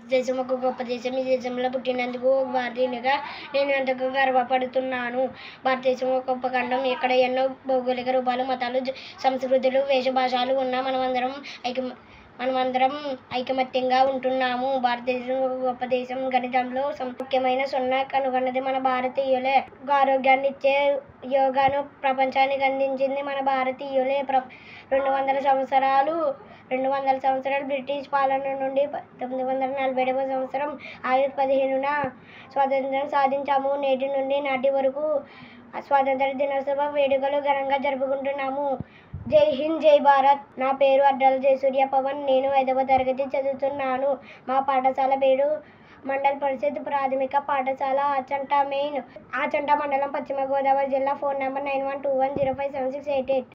భారతదేశం ఒక గొప్ప దేశం ఈ దేశంలో పుట్టినందుకు ఒక భారతీయునిగా నేను ఎంతగా గర్వపడుతున్నాను భారతదేశం ఒక గొప్ప ఖండం ఇక్కడ ఎన్నో భౌగోళిక రూపాలు మతాలు జ- సంస్కృతులు వేషభాషలు ఉన్నా మనమందరం ఐక్య మనమందరం ఐకమత్యంగా ఉంటున్నాము భారతదేశం ఒక గొప్ప దేశం గణితంలో సం- ముఖ్యమైన సున్నా కనుగొన్నది మన భారతీయులే ఆరోగ్యాన్ని ఇచ్చే యోగాను ప్రపంచానికి అందించింది మన భారతీయులే ప్ర రెండు వందల సంవత్సరాలు రెండు వందల సంవత్సరాలు బ్రిటిష్ పాలన నుండి ప- తొమ్మిది వందల నలభై ఏడవ సంవత్సరం ఆగస్టు పదిహేనున స్వాతంత్రం సాధించాము నేటి నుండి నాటి వరకు స్వాతంత్ర దినోత్సవ వేడుకలు ఘనంగా జరుపుకుంటున్నాము జై హింద్ జై భారత్ నా పేరు అడ్డాల జయసూర్య పవన్ నేను ఐదవ తరగతి చదువుతున్నాను మా పాఠశాల పేరు మండల్ పరిషత్ ప్రాథమిక పాఠశాల ఆచంట మెయిన్ ఆచంట మండలం పశ్చిమ గోదావరి జిల్లా phone number nine one two one zero five seven six eight eight